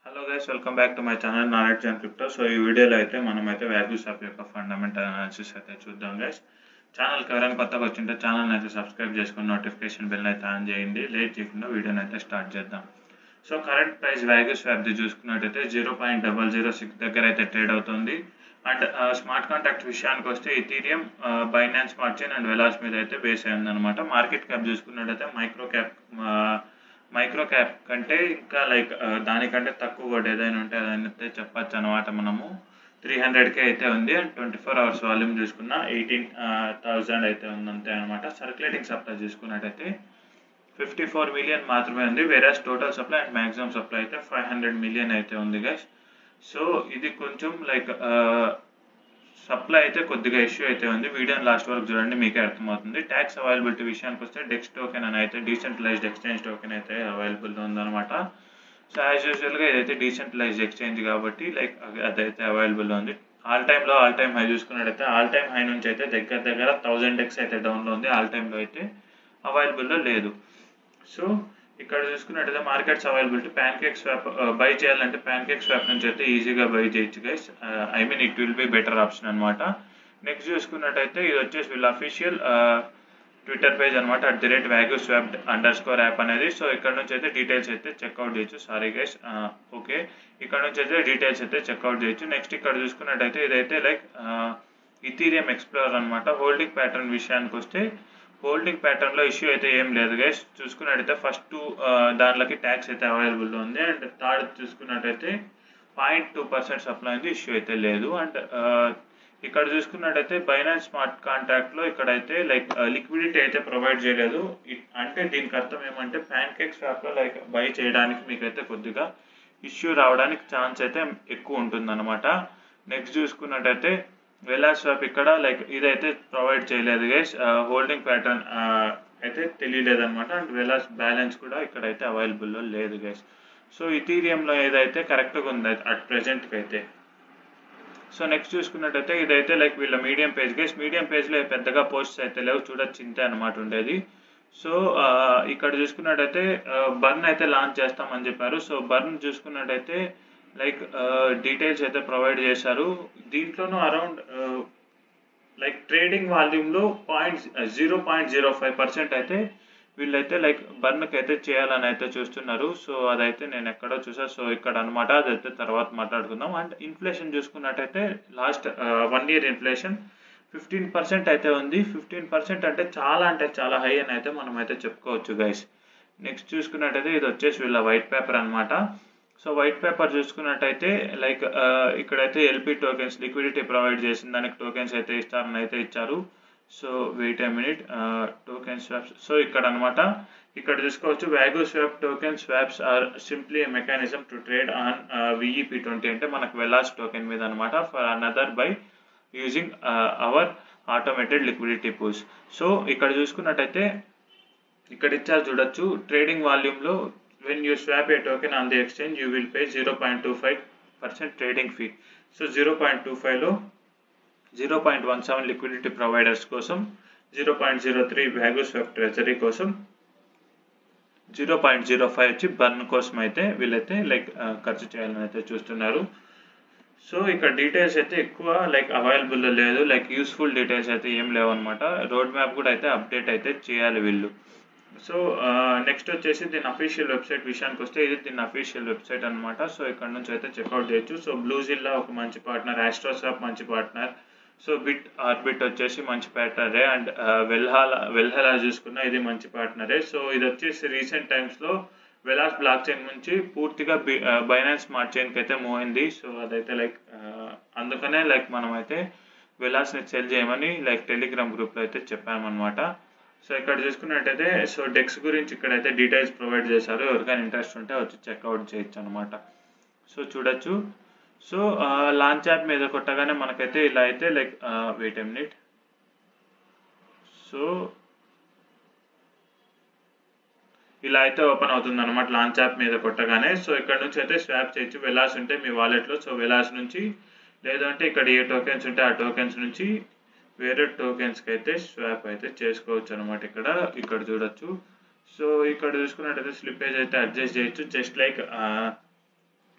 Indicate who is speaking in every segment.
Speaker 1: hello guys welcome back to my channel knowledge and crypto so ఈ వీడియోలో అయితే మనం అయితే వాల్యూ స్టాప్ యొక్క ఫండమెంటల్ అనాలిసిస్ అయితే చూద్దాం గైస్ ఛానల్కి ఎవరైనా కొత్తగా వచ్చింటే ఛానల్ అయితే సబ్స్క్రైబ్ చేసుకుని నోటిఫికేషన్ బెల్ అయితే ఆన్ చేయండి లేట్ చేయకుండా వీడియోని అయితే స్టార్ట్ చేద్దాం సో కరెంట్ ప్రైస్ వాల్యూ స్వాప్ది చూసుకున్నట్టయితే zero point double zero six దగ్గర అయితే ట్రేడ్ అవుతుంది అండ్ స్మార్ట్ కాంటాక్ట్ విషయానికి వస్తే Ethereum Binance smart chain and Velas మీద అయితే బేస్ అయింది అనమాట మార్కెట్ క్యాప్ చూసుకున్నట్టయితే మైక్రో క్యాప్ మైక్రో క్యాప్ కంటే ఇంకా లైక్ దానికంటే తక్కువ కూడా ఏదైనా ఉంటే అదైనా అయితే చెప్పచ్చు అనమాట మనము త్రీ హండ్రెడ్కే అయితే ఉంది and twenty four hours volume చూసుకున్న ఎయిటీన్ థౌజండ్ అయితే ఉంది అంతే అనమాట సర్క్యులేటింగ్ సప్లై చూసుకున్నట్టయితే ఫిఫ్టీ ఫోర్ మిలియన్ మాత్రమే ఉంది వేరే total supply and maximum supply అయితే ఫైవ్ హండ్రెడ్ మిలియన్ అయితే ఉంది గైస్ సో ఇది కొంచెం లైక్ సప్లై అయితే కొద్దిగా ఇష్యూ అయితే ఉంది వీడియోని లాస్ట్ వరకు చూడండి మీకే అర్థమవుతుంది ట్యాక్స్ అవైలబిలిటీ విషయానికి వస్తే డెక్స్ టోకెన్ అని అయితే డీసెంట్రలైజ్డ్ ఎక్స్చేంజ్ టోకెన్ అయితే అవైలబుల్ ఉందన్నమాట సో యాజ్ యూజువల్గా ఇదైతే డీసెంట్రలైజ్డ్ ఎక్స్చేంజ్ కాబట్టి లైక్ అదైతే అవైలబుల్ ఉంది ఆల్ టైమ్లో ఆల్ టైమ్ హై చూసుకున్నట్టయితే ఆల్ టైమ్ హై నుంచి అయితే దగ్గర దగ్గర థౌజండ్ ఎక్స్ అయితే డౌన్లో ఉంది ఆల్ టైమ్లో అయితే అవైలబుల్లో లేదు సో ఇక్కడ చూసుకున్నట్టయితే markets availability PancakeSwap buy చేయాలంటే ప్యాన్ కేక్ స్వాప్ నుంచి అయితే ఈజీగా బై చేయొచ్చు guys I mean it will be better option అనమాట నెక్స్ట్ చూసుకున్నట్టయితే ఇది వచ్చేసి వీళ్ళ అఫీషియల్ ట్విట్టర్ పేజ్ అనమాట at the rate WagyuSwap underscore app అనేది సో ఇక్కడ నుంచి అయితే డీటెయిల్స్ అయితే చెక్అవుట్ చేయొచ్చు సారీ గైస్ ఓకే ఇక్కడ నుంచి అయితే డీటెయిల్స్ అయితే చెక్అవుట్ చేయొచ్చు నెక్స్ట్ ఇక్కడ చూసుకున్నట్టయితే ఇదైతే లైక్ ఇథీరియం ఎక్స్ప్లోర్ అనమాట హోల్డింగ్ ప్యాటర్న్ విషయానికి వస్తే హోల్డింగ్ ప్యాటర్న్లో ఇష్యూ అయితే ఏం లేదు గైస్ చూసుకున్నట్టయితే ఫస్ట్ టూ దానిలోకి ట్యాక్స్ అయితే అవైలబుల్ ఉంది అండ్ థర్డ్ చూసుకున్నట్టయితే పాయింట్ టూ పర్సెంట్ సప్లై ఉంది ఇష్యూ అయితే లేదు అండ్ ఇక్కడ చూసుకున్నట్టయితే బైనాన్స్ స్మార్ట్ కాంట్రాక్ట్లో ఇక్కడైతే లైక్ లిక్విడిటీ అయితే ప్రొవైడ్ చేయలేదు అంటే దీనికి అర్థం ఏమంటే ప్యాన్ కేక్ స్వాప్లో లైక్ బై చేయడానికి మీకైతే కొద్దిగా ఇష్యూ రావడానికి ఛాన్స్ అయితే ఎక్కువ ఉంటుందన్నమాట నెక్స్ట్ చూసుకున్నట్టయితే వెలా స్వాప్ ఇక్కడ లైక్ ఇదైతే ప్రొవైడ్ చేయలేదు గైస్ హోల్డింగ్ ప్యాటర్న్ అయితే తెలియలేదు అనమాట అండ్ వెలాస్ బ్యాలెన్స్ కూడా ఇక్కడైతే అవైలబుల్లో లేదు గైస్ సో ఇథీరియంలో ఏదైతే కరెక్ట్గా ఉంది అట్ ప్రెజెంట్కి అయితే సో నెక్స్ట్ చూసుకున్నట్టయితే ఇదైతే లైక్ వీళ్ళ మీడియం పేజ్ గైస్ మీడియం పేజ్లో పెద్దగా పోస్ట్స్ అయితే లేవు చూడొచ్చు ఇంతే అనమాట ఉండేది సో ఇక్కడ చూసుకున్నట్టయితే బర్న్ అయితే లాంచ్ చేస్తామని చెప్పారు సో బర్న్ చూసుకున్నట్టయితే లైక్ డీటెయిల్స్ అయితే ప్రొవైడ్ చేశారు దీంట్లోనూ అరౌండ్ లైక్ ట్రేడింగ్ వాల్యూమ్లో point zero point zero five percent అయితే వీళ్ళైతే లైక్ బర్న్కి అయితే చేయాలని అయితే చూస్తున్నారు సో అదైతే నేను ఎక్కడో చూసా సో ఇక్కడ అనమాట అదైతే తర్వాత మాట్లాడుకుందాం అండ్ ఇన్ఫ్లేషన్ చూసుకున్నట్టయితే last one year inflation fifteen percent అయితే ఉంది ఫిఫ్టీన్ పర్సెంట్ అంటే చాలా అంటే చాలా హై అని అయితే మనం అయితే చెప్పుకోవచ్చు గైస్ నెక్స్ట్ చూసుకున్నట్టయితే ఇది వచ్చేసి వీళ్ళ వైట్ పేపర్ అనమాట సో వైట్ పేపర్ చూసుకున్నట్టయితే లైక్ ఇక్కడైతే ఎల్పి టోకెన్స్ లిక్విడిటీ ప్రొవైడ్ చేసిన దానికి టోకెన్స్ అయితే ఇస్తారని అయితే ఇచ్చారు so wait a minute token swaps so ఇక్కడ అనమాట ఇక్కడ చూసుకోవచ్చు WagyuSwap token swaps are simply mechanism to trade on VEP twenty అంటే మనకు వెలాస్ టోకెన్ మీద అనమాట for another by using our automated liquidity pools so ఇక్కడ చూసుకున్నట్టయితే ఇక్కడ ఇచ్చారు చూడొచ్చు ట్రేడింగ్ వాల్యూమ్లో when you swap a token on the exchange you will pay 0.25 percent trading fee so zero point two ఫైవ్లో zero point one seven liquidity providers కోసం zero point zero three WagyuSwap treasury కోసం zero point zero five వచ్చి burn కోసం అయితే వీళ్ళైతే like ఖర్చు చేయాలని అయితే చూస్తున్నారు సో ఇక్కడ డీటెయిల్స్ అయితే ఎక్కువ లైక్ అవైలబుల్ లేదు లైక్ యూస్ఫుల్ డీటెయిల్స్ అయితే ఏం లేవు అనమాట రోడ్ మ్యాప్ కూడా అయితే అప్డేట్ అయితే చేయాలి వీళ్ళు సో నెక్స్ట్ వచ్చేసి దీని అఫీషియల్ వెబ్సైట్ విషయానికి వస్తే ఇది దీని అఫీషియల్ వెబ్సైట్ అనమాట సో ఇక్కడ నుంచి అయితే చెక్అవుట్ చేయొచ్చు సో బ్లూ జిల్లా ఒక మంచి పార్ట్నర్ ఆస్ట్రోసాప్ మంచి పార్ట్నర్ సో బిట్ ఆర్బిట్ వచ్చేసి మంచి పార్ట్నరే అండ్ వెల్హాలా వెల్హలా చూసుకున్న ఇది మంచి పార్ట్నరే సో ఇది వచ్చేసి రీసెంట్ టైమ్స్లో వెలాస్ బ్లాక్ చైన్ నుంచి పూర్తిగా బి బైనాన్స్ స్మార్ట్ చైన్కి అయితే మూవ్ అయింది సో అదైతే లైక్ అందుకనే లైక్ మనం అయితే వెలాస్ని సెల్ చేయమని లైక్ టెలిగ్రామ్ గ్రూప్లో అయితే చెప్పామన్నమాట సో ఇక్కడ చూసుకున్నట్టయితే సో డెక్స్ గురించి ఇక్కడైతే డీటెయిల్స్ ప్రొవైడ్ చేశారు ఎవరికైనా ఇంట్రెస్ట్ ఉంటే వచ్చి చెక్అవుట్ చేయొచ్చు అనమాట సో చూడొచ్చు సో లాంచ్ యాప్ మీద కొట్టగానే మనకైతే ఇలా అయితే like wait a minute so ఇలా అయితే ఓపెన్ అవుతుంది అనమాట లాంచ్ యాప్ మీద కొట్టగానే సో ఇక్కడ నుంచి అయితే స్వాప్ చేయొచ్చు వెలాస్ ఉంటే మీ వాలెట్లో సో వెలాస్ నుంచి లేదంటే ఇక్కడ ఏ టోకెన్స్ ఉంటే ఆ టోకెన్స్ నుంచి వేరే టోకెన్స్కి అయితే స్వాప్ అయితే చేసుకోవచ్చు అనమాట ఇక్కడ ఇక్కడ చూడొచ్చు సో ఇక్కడ చూసుకున్నట్టయితే స్లిప్పేజ్ అయితే అడ్జస్ట్ చేయొచ్చు జస్ట్ లైక్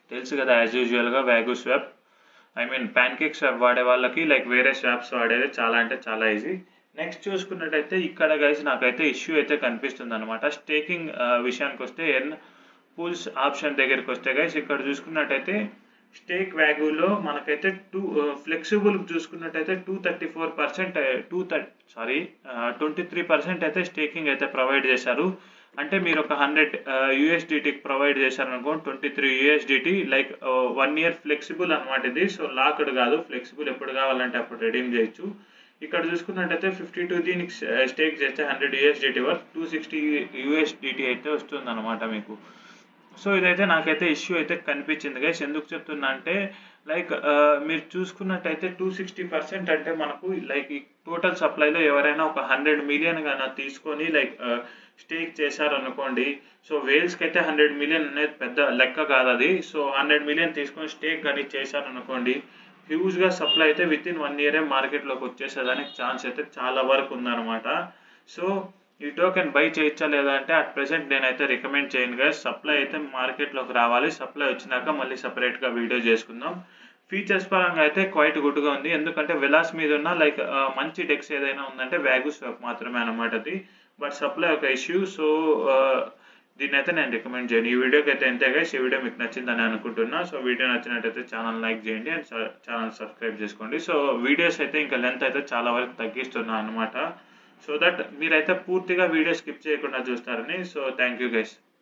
Speaker 1: తెలుసు కదా యాజ్ యూజువల్గా WagyuSwap I mean PancakeSwap వాడే వాళ్ళకి లైక్ వేరే స్వాప్స్ వాడేది చాలా అంటే చాలా ఈజీ నెక్స్ట్ చూసుకున్నట్టయితే ఇక్కడ గైస్ నాకైతే ఇష్యూ అయితే కనిపిస్తుంది అనమాట స్టేకింగ్ విషయానికి వస్తే ఎన్ పూల్స్ ఆప్షన్ దగ్గరికి వస్తే గైస్ ఇక్కడ చూసుకున్నట్టయితే స్టేక్ వ్యాగ్యూలో మనకైతే టూ ఫ్లెక్సిబుల్ చూసుకున్నట్టయితే two thirty four percent two thirty sorry twenty three percent అయితే స్టేకింగ్ అయితే ప్రొవైడ్ చేశారు అంటే మీరు ఒక హండ్రెడ్ యూఎస్డిటీకి ప్రొవైడ్ చేశారనుకో twenty three USDT like one year flexible అనమాట ఇది సో లాక్డ్ కాదు ఫ్లెక్సిబుల్ ఎప్పుడు కావాలంటే అప్పుడు రెడీమ్ చేయొచ్చు ఇక్కడ చూసుకున్నట్టయితే ఫిఫ్టీ టూ దీనికి స్టేక్ చేస్తే hundred USDT worth two sixty USDT అయితే వస్తుంది అనమాట మీకు సో ఇదైతే నాకైతే ఇష్యూ అయితే కనిపించింది గైస్ ఎందుకు చెప్తున్నా అంటే లైక్ మీరు చూసుకున్నట్టయితే టూ సిక్స్టీ పర్సెంట్ అంటే మనకు లైక్ ఈ టోటల్ సప్లైలో ఎవరైనా ఒక హండ్రెడ్ మిలియన్ కానీ తీసుకొని లైక్ స్టేక్ చేశారనుకోండి సో వేల్స్కి అయితే హండ్రెడ్ మిలియన్ అనేది పెద్ద లెక్క కాదు అది సో హండ్రెడ్ మిలియన్ తీసుకొని స్టేక్ కానీ చేశారనుకోండి హ్యూజ్గా సప్లై అయితే విత్ ఇన్ వన్ ఇయరే మార్కెట్లోకి వచ్చేసేదానికి ఛాన్స్ అయితే చాలా వరకు ఉందన్నమాట సో ఈ టోకెన్ బై చేయొచ్చా లేదా అంటే అట్ ప్రెసెంట్ నేనైతే రికమెండ్ చేయను కదా సప్లై అయితే మార్కెట్లోకి రావాలి సప్లై వచ్చినాక మళ్ళీ సపరేట్గా వీడియో చేసుకుందాం ఫీచర్స్ పరంగా అయితే క్వైట్ గుడ్గా ఉంది ఎందుకంటే వెలాస్ మీద ఉన్న లైక్ మంచి డెక్స్ ఏదైనా ఉందంటే వ్యాగు స్వాప్ మాత్రమే అనమాట అది బట్ సప్లై ఒక ఇష్యూ సో దీన్ని అయితే నేను రికమెండ్ చేయను ఈ వీడియోకి అయితే ఎంతే గైస్ ఈ వీడియో మీకు నచ్చిందని అనుకుంటున్నా సో వీడియో నచ్చినట్టయితే ఛానల్ లైక్ చేయండి అండ్ ఛానల్ సబ్స్క్రైబ్ చేసుకోండి సో వీడియోస్ అయితే ఇంకా లెంత్ అయితే చాలా వరకు తగ్గిస్తున్నా అనమాట సో దట్ మీరైతే పూర్తిగా వీడియో స్కిప్ చేయకుండా చూస్తారని సో థ్యాంక్ యూ గైస్